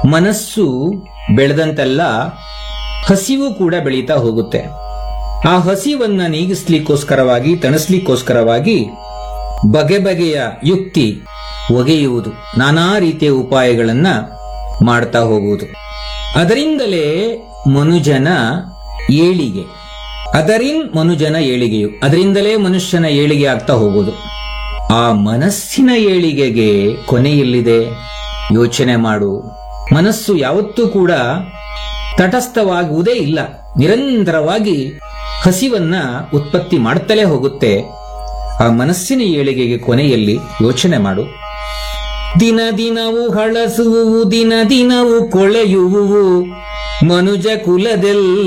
ಮನಸ್ಸು ಬೆಳೆದಂತೆಲ್ಲ ಹಸಿವು ಕೂಡ ಬೆಳೀತಾ ಹೋಗುತ್ತೆ ಆ ಹಸಿವನ್ನ ನೀಗಿಸ್ಲಿಕ್ಕೋಸ್ಕರವಾಗಿ ತಣಿಸ್ಲಿಕ್ಕೋಸ್ಕರವಾಗಿ ಬಗೆ ಬಗೆಯ ಯುಕ್ತಿ ಒಗೆಯುವುದು ನಾನಾ ರೀತಿಯ ಉಪಾಯಗಳನ್ನ ಮಾಡ್ತಾ ಹೋಗುವುದು ಅದರಿಂದಲೇ ಮನುಜನ ಏಳಿಗೆ ಅದರಿನ್ ಮನುಜನ ಏಳಿಗೆಯು ಅದರಿಂದಲೇ ಮನುಷ್ಯನ ಏಳಿಗೆ ಆಗ್ತಾ ಹೋಗುವುದು ಆ ಮನಸ್ಸಿನ ಏಳಿಗೆಗೆ ಕೊನೆಯಲ್ಲಿದೆ ಯೋಚನೆ ಮಾಡು ಮನಸ್ಸು ಯಾವತ್ತೂ ಕೂಡ ತಟಸ್ಥವಾಗುವುದೇ ಇಲ್ಲ ನಿರಂತರವಾಗಿ ಹಸಿವನ್ನ ಉತ್ಪತ್ತಿ ಮಾಡ್ತಲೇ ಹೋಗುತ್ತೆ ಆ ಮನಸ್ಸಿನ ಏಳಿಗೆಗೆ ಕೊನೆಯಲ್ಲಿ ಯೋಚನೆ ಮಾಡು ದಿನ ದಿನವು ಹಳಸುವು ದಿನ ದಿನವು ಕೊಳೆಯುವುವು ಮನುಜ ಕುಲದೆಲ್ಲ